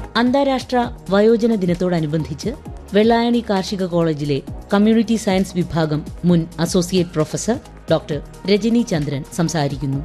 അന്താരാഷ്ട്ര വയോജന ദിനത്തോടനുബന്ധിച്ച് വെള്ളായണി കാർഷിക കോളേജിലെ കമ്മ്യൂണിറ്റി സയൻസ് വിഭാഗം മുൻ associate professor doctor Rajani Chandran സംസാരിക്കുന്നു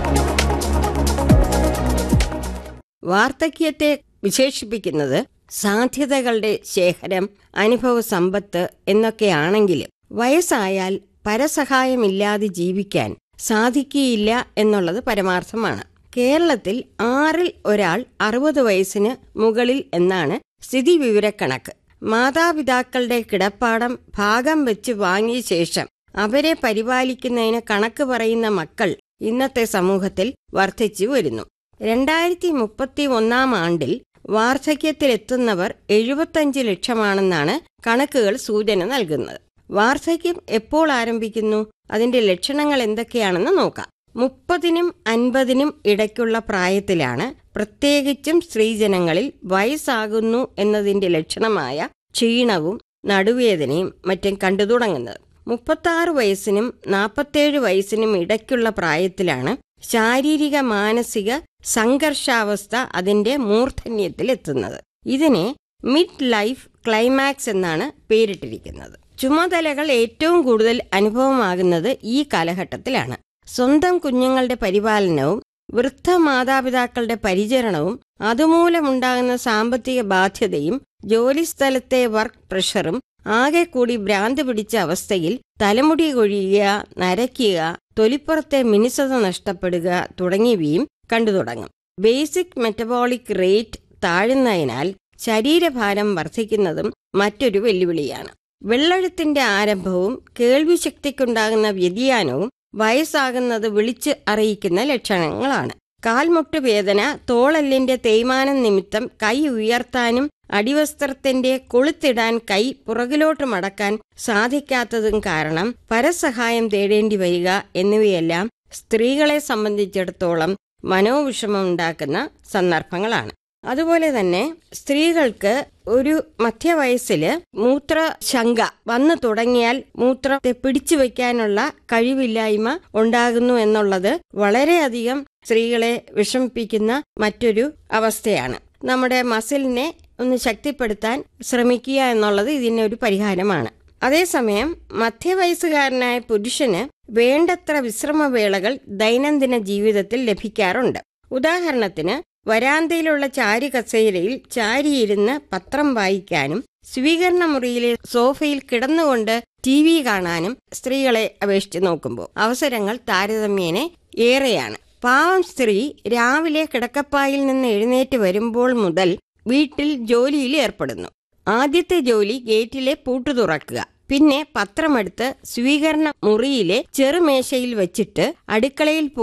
വാർദ്ധക്യത്തെ വിശേഷിപ്പിക്കുന്നത് സാധ്യതകളുടെ ശേഖരം അനുഭവ സമ്പത്ത് എന്നൊക്കെയാണെങ്കിലും വയസ്സായാൽ പരസഹായമില്ലാതെ ജീവിക്കാൻ സാധിക്കുകയില്ല എന്നുള്ളത് പരമാർത്ഥമാണ് കേരളത്തിൽ ആറിൽ ഒരാൾ അറുപത് വയസ്സിന് മുകളിൽ എന്നാണ് സ്ഥിതി വിവരക്കണക്ക് മാതാപിതാക്കളുടെ കിടപ്പാടം ഭാഗം വെച്ച് വാങ്ങിയ ശേഷം അവരെ പരിപാലിക്കുന്നതിന് കണക്ക് പറയുന്ന മക്കൾ ഇന്നത്തെ സമൂഹത്തിൽ വർദ്ധിച്ചു വരുന്നു രണ്ടായിരത്തി മുപ്പത്തി ഒന്നാം ആണ്ടിൽ വാർദ്ധക്യത്തിലെത്തുന്നവർ എഴുപത്തഞ്ച് ലക്ഷമാണെന്നാണ് കണക്കുകൾ സൂചന നൽകുന്നത് വാർദ്ധക്യം എപ്പോൾ ആരംഭിക്കുന്നു അതിന്റെ ലക്ഷണങ്ങൾ എന്തൊക്കെയാണെന്ന് നോക്കാം മുപ്പതിനും അൻപതിനും ഇടയ്ക്കുള്ള പ്രായത്തിലാണ് പ്രത്യേകിച്ചും സ്ത്രീജനങ്ങളിൽ വയസ്സാകുന്നു എന്നതിന്റെ ലക്ഷണമായ ക്ഷീണവും നടുവേദനയും മറ്റും കണ്ടു തുടങ്ങുന്നത് മുപ്പത്താറ് വയസ്സിനും നാൽപ്പത്തേഴ് വയസ്സിനും ഇടയ്ക്കുള്ള പ്രായത്തിലാണ് ശാരീരിക മാനസിക സംഘർഷാവസ്ഥ അതിന്റെ മൂർധന്യത്തിലെത്തുന്നത് ഇതിനെ മിഡ് ലൈഫ് ക്ലൈമാക്സ് എന്നാണ് പേരിട്ടിരിക്കുന്നത് ചുമതലകൾ ഏറ്റവും കൂടുതൽ അനുഭവമാകുന്നത് ഈ കാലഘട്ടത്തിലാണ് സ്വന്തം കുഞ്ഞുങ്ങളുടെ പരിപാലനവും വൃദ്ധ മാതാപിതാക്കളുടെ പരിചരണവും അതുമൂലമുണ്ടാകുന്ന സാമ്പത്തിക ബാധ്യതയും ജോലിസ്ഥലത്തെ വർക്ക് പ്രഷറും ആകെ കൂടി ഭ്രാന്ത് പിടിച്ച അവസ്ഥയിൽ തലമുടി കൊഴിയുക നരയ്ക്കുക തൊലിപ്പുറത്തെ മിനുസത നഷ്ടപ്പെടുക തുടങ്ങിയവയും കണ്ടു തുടങ്ങും ബേസിക് മെറ്റബോളിക് റേറ്റ് താഴുന്നതിനാൽ ശരീരഭാരം വർദ്ധിക്കുന്നതും മറ്റൊരു വെല്ലുവിളിയാണ് വെള്ളെഴുത്തിന്റെ ആരംഭവും കേൾവിശക്തിക്കുണ്ടാകുന്ന വ്യതിയാനവും വയസ്സാകുന്നത് വിളിച്ച് അറിയിക്കുന്ന ലക്ഷണങ്ങളാണ് കാൽമുട്ട് വേദന തോളല്ലിന്റെ തേയ്മാനം നിമിത്തം കൈ ഉയർത്താനും അടിവസ്ത്രത്തിന്റെ കൊളുത്തിടാൻ കൈ പുറകിലോട്ട് മടക്കാൻ സാധിക്കാത്തതും കാരണം പരസഹായം തേടേണ്ടി വരിക എന്നിവയെല്ലാം സ്ത്രീകളെ സംബന്ധിച്ചിടത്തോളം മനോവിഷമം ഉണ്ടാക്കുന്ന സന്ദർഭങ്ങളാണ് അതുപോലെ തന്നെ സ്ത്രീകൾക്ക് ഒരു മധ്യവയസ്സില് മൂത്ര ശങ്ക വന്നു തുടങ്ങിയാൽ മൂത്രത്തെ പിടിച്ചു വെക്കാനുള്ള കഴിവില്ലായ്മ ഉണ്ടാകുന്നു എന്നുള്ളത് വളരെയധികം സ്ത്രീകളെ വിഷമിപ്പിക്കുന്ന മറ്റൊരു അവസ്ഥയാണ് നമ്മുടെ മസിലിനെ ഒന്ന് ശക്തിപ്പെടുത്താൻ ശ്രമിക്കുക എന്നുള്ളത് ഇതിനൊരു പരിഹാരമാണ് അതേസമയം മധ്യവയസ്സുകാരനായ പുരുഷന് വേണ്ടത്ര വിശ്രമവേളകൾ ദൈനംദിന ജീവിതത്തിൽ ലഭിക്കാറുണ്ട് ഉദാഹരണത്തിന് വരാന്തയിലുള്ള ചാരി കസേരയിൽ ചാരിയിരുന്ന് പത്രം വായിക്കാനും സ്വീകരണ മുറിയിലെ സോഫയിൽ കിടന്നുകൊണ്ട് ടി വി കാണാനും സ്ത്രീകളെ അപേക്ഷിച്ച് നോക്കുമ്പോൾ അവസരങ്ങൾ താരതമ്യേന ഏറെയാണ് പാവം സ്ത്രീ രാവിലെ കിടക്കപ്പായിൽ നിന്ന് എഴുന്നേറ്റ് വരുമ്പോൾ മുതൽ വീട്ടിൽ ജോലിയിൽ ഏർപ്പെടുന്നു ആദ്യത്തെ ജോലി ഗേറ്റിലെ പൂട്ടു തുറക്കുക പിന്നെ പത്രമെടുത്ത് സ്വീകരണ മുറിയിലെ ചെറുമേശയിൽ വെച്ചിട്ട് അടുക്കളയിൽ